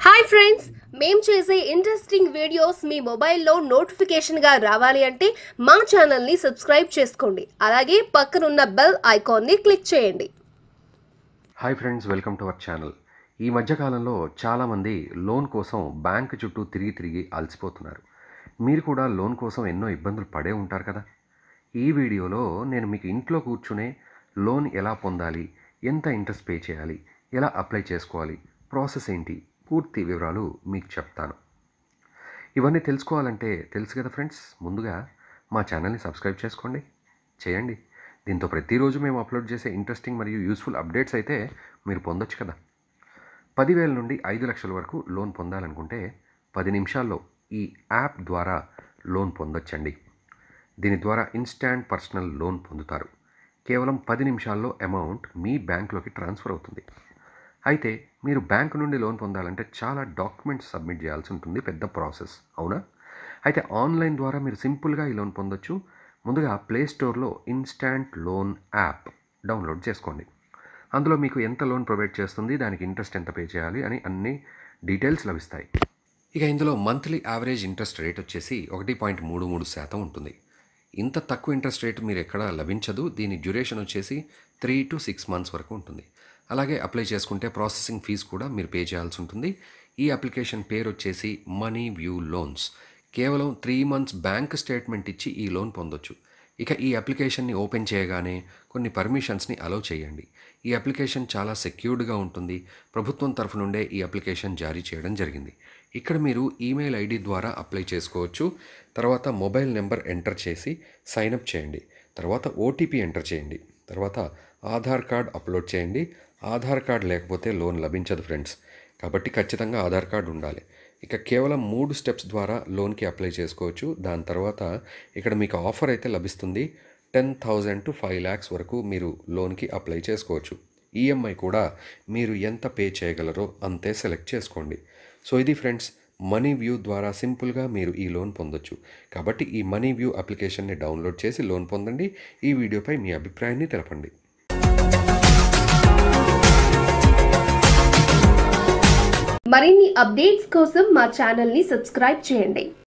hi friends మేం చేసే interesting videos మీ మొబైల్లో నోటిఫికేషన్గా రావాలి అంటే మా ఛానల్ని సబ్స్క్రైబ్ చేసుకోండి అలాగే పక్కనున్న బెల్ ఐకాన్ని క్లిక్ చేయండి hi friends welcome to our channel ఈ మధ్యకాలంలో చాలామంది లోన్ కోసం బ్యాంక్ చుట్టూ తిరిగి తిరిగి అలసిపోతున్నారు మీరు కూడా లోన్ కోసం ఎన్నో ఇబ్బందులు పడే ఉంటారు కదా ఈ వీడియోలో నేను మీకు ఇంట్లో కూర్చునే లోన్ ఎలా పొందాలి ఎంత ఇంట్రెస్ట్ పే చేయాలి ఎలా అప్లై చేసుకోవాలి ప్రాసెస్ ఏంటి పూర్తి వివరాలు మీకు చెప్తాను ఇవన్నీ తెలుసుకోవాలంటే తెలుసు కదా ఫ్రెండ్స్ ముందుగా మా ఛానల్ని సబ్స్క్రైబ్ చేసుకోండి చేయండి దీంతో ప్రతిరోజు మేము అప్లోడ్ చేసే ఇంట్రెస్టింగ్ మరియు యూస్ఫుల్ అప్డేట్స్ అయితే మీరు పొందొచ్చు కదా పదివేల నుండి ఐదు లక్షల వరకు లోన్ పొందాలనుకుంటే పది నిమిషాల్లో ఈ యాప్ ద్వారా లోన్ పొందొచ్చండి దీని ద్వారా ఇన్స్టాంట్ పర్సనల్ లోన్ పొందుతారు కేవలం పది నిమిషాల్లో అమౌంట్ మీ బ్యాంక్లోకి ట్రాన్స్ఫర్ అవుతుంది అయితే మీరు బ్యాంక్ నుండి లోన్ పొందాలంటే చాలా డాక్యుమెంట్స్ సబ్మిట్ చేయాల్సి ఉంటుంది పెద్ద ప్రాసెస్ అవునా అయితే ఆన్లైన్ ద్వారా మీరు సింపుల్గా ఈ లోన్ పొందొచ్చు ముందుగా ప్లే స్టోర్లో ఇన్స్టాంట్ లోన్ యాప్ డౌన్లోడ్ చేసుకోండి అందులో మీకు ఎంత లోన్ ప్రొవైడ్ చేస్తుంది దానికి ఇంట్రెస్ట్ ఎంత పే చేయాలి అని అన్ని డీటెయిల్స్ లభిస్తాయి ఇక ఇందులో మంత్లీ యావరేజ్ ఇంట్రెస్ట్ రేట్ వచ్చేసి ఒకటి పాయింట్ మూడు మూడు శాతం ఉంటుంది ఇంత తక్కువ ఇంట్రెస్ట్ రేట్ మీరు ఎక్కడ లభించదు దీని డ్యూరేషన్ వచ్చేసి త్రీ టు సిక్స్ మంత్స్ వరకు ఉంటుంది అలాగే అప్లై చేసుకుంటే ప్రాసెసింగ్ ఫీజు కూడా మీరు పే చేయాల్సి ఉంటుంది ఈ అప్లికేషన్ పేరు వచ్చేసి మనీ వ్యూ లోన్స్ కేవలం త్రీ మంత్స్ బ్యాంక్ స్టేట్మెంట్ ఇచ్చి ఈ లోన్ పొందొచ్చు ఇక ఈ అప్లికేషన్ని ఓపెన్ చేయగానే కొన్ని పర్మిషన్స్ని అలౌ చేయండి ఈ అప్లికేషన్ చాలా సెక్యూర్డ్గా ఉంటుంది ప్రభుత్వం తరఫు నుండే ఈ అప్లికేషన్ జారీ చేయడం జరిగింది ఇక్కడ మీరు ఈమెయిల్ ఐడి ద్వారా అప్లై చేసుకోవచ్చు తర్వాత మొబైల్ నెంబర్ ఎంటర్ చేసి సైన్అప్ చేయండి తర్వాత ఓటీపీ ఎంటర్ చేయండి తర్వాత ఆధార్ కార్డ్ అప్లోడ్ చేయండి ఆధార్ కార్డ్ లేకపోతే లోన్ లభించదు ఫ్రెండ్స్ కాబట్టి ఖచ్చితంగా ఆధార్ కార్డు ఉండాలి ఇక కేవలం మూడు స్టెప్స్ ద్వారా లోన్కి అప్లై చేసుకోవచ్చు దాని తర్వాత ఇక్కడ మీకు ఆఫర్ అయితే లభిస్తుంది ten thousand to five lakhs వరకు మీరు లోన్కి అప్లై చేసుకోవచ్చు ఈఎంఐ కూడా మీరు ఎంత పే చేయగలరో అంతే సెలెక్ట్ చేసుకోండి సో ఇది ఫ్రెండ్స్ మనీ వ్యూ ద్వారా సింపుల్గా మీరు ఈ లోన్ పొందొచ్చు కాబట్టి ఈ మనీ వ్యూ అప్లికేషన్ని డౌన్లోడ్ చేసి లోన్ పొందండి ఈ వీడియోపై మీ అభిప్రాయాన్ని తెలపండి మరిన్ని అప్డేట్స్ కోసం మా ఛానల్ని సబ్స్క్రైబ్ చేయండి